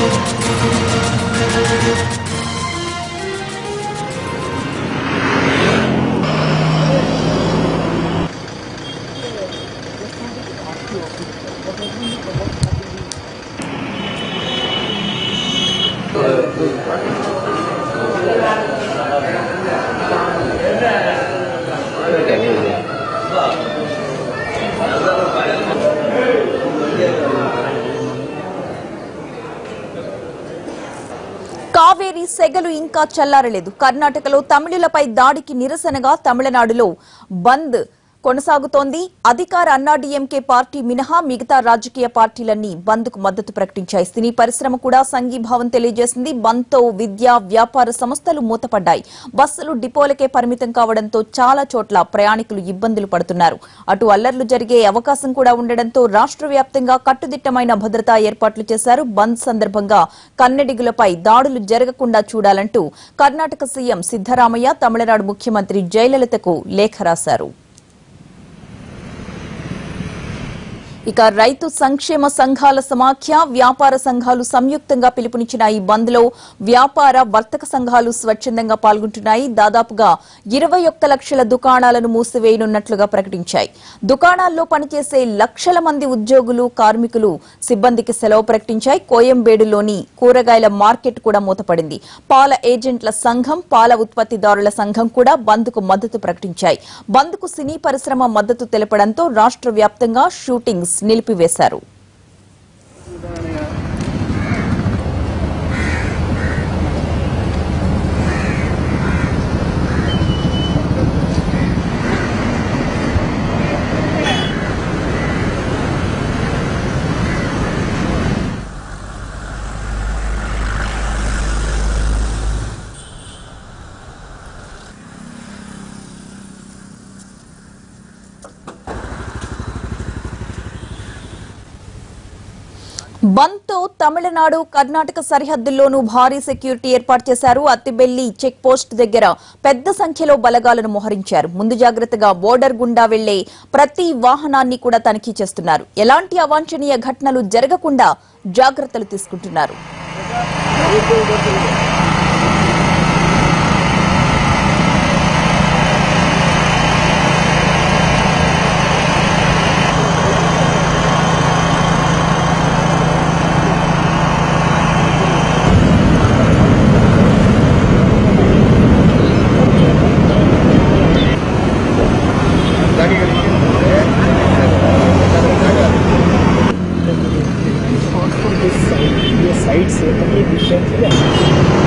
కావేరీ సెగలు ఇంకా చల్లారలేదు కర్ణాటకలో తమిళులపై దాడికి నిరసనగా తమిళనాడులో బంద్ కొనసాగుతోంది అధికార అన్నాడీఎంకే పార్టీ మినహా మిగతా రాజకీయ పార్టీలన్నీ బంద్ కు మద్దతు ప్రకటించాయి సినీ పరిశ్రమ కూడా సంఘీభావం తెలియజేసింది బంద్ తో విద్యా వ్యాపార సంస్థలు మూతపడ్డాయి బస్సులు డిపోలకే పరిమితం కావడంతో చాలా చోట్ల ప్రయాణికులు ఇబ్బందులు పడుతున్నారు అటు అల్లర్లు జరిగే అవకాశం కూడా ఉండడంతో రాష్ట్ర వ్యాప్తంగా కట్టుదిట్టమైన భద్రతా ఏర్పాట్లు చేశారు బంద్ సందర్భంగా కన్నడిగులపై దాడులు జరగకుండా చూడాలంటూ కర్ణాటక సీఎం సిద్దరామయ్య తమిళనాడు ముఖ్యమంత్రి జయలలితకు లేఖ రాశారు ఇక రైతు సంక్షేమ సంఘాల సమాఖ్య వ్యాపార సంఘాలు సంయుక్తంగా పిలుపునిచ్చిన ఈ బంద్ లో వ్యాపార వర్తక సంఘాలు స్వచ్ఛందంగా పాల్గొంటున్నాయి దాదాపుగా ఇరవై ఒక్క లక్షల దుకాణాలను మూసివేయనున్నట్లుగా ప్రకటించాయి దుకాణాల్లో పనిచేసే లక్షల మంది ఉద్యోగులు కార్మికులు సిబ్బందికి సెలవు ప్రకటించాయి కోయంబేడులోని కూరగాయల మార్కెట్ కూడా మూతపడింది పాల ఏజెంట్ల సంఘం పాల ఉత్పత్తిదారుల సంఘం కూడా బంద్ కు మద్దతు ప్రకటించాయి బంద్ కు సినీ పరిశ్రమ మద్దతు తెలపడంతో రాష్ట్ర వ్యాప్తంగా షూటింగ్స్ నిలిపివేశారు బంద్తో తమిళనాడు కర్ణాటక సరిహద్దుల్లోనూ భారీ సెక్యూరిటీ ఏర్పాటు చేశారు అత్తిబెల్లి చెక్ పోస్ట్ దగ్గర పెద్ద సంఖ్యలో బలగాలను మోహరించారు ముందు జాగ్రత్తగా బోర్డర్ గుండా వెళ్లే ప్రతి వాహనాన్ని కూడా తనిఖీ చేస్తున్నారు ఎలాంటి అవాంఛనీయ ఘటనలు జరగకుండా జాగ్రత్తలు తీసుకుంటున్నారు this side, ये साइड से ये डिफरेंस है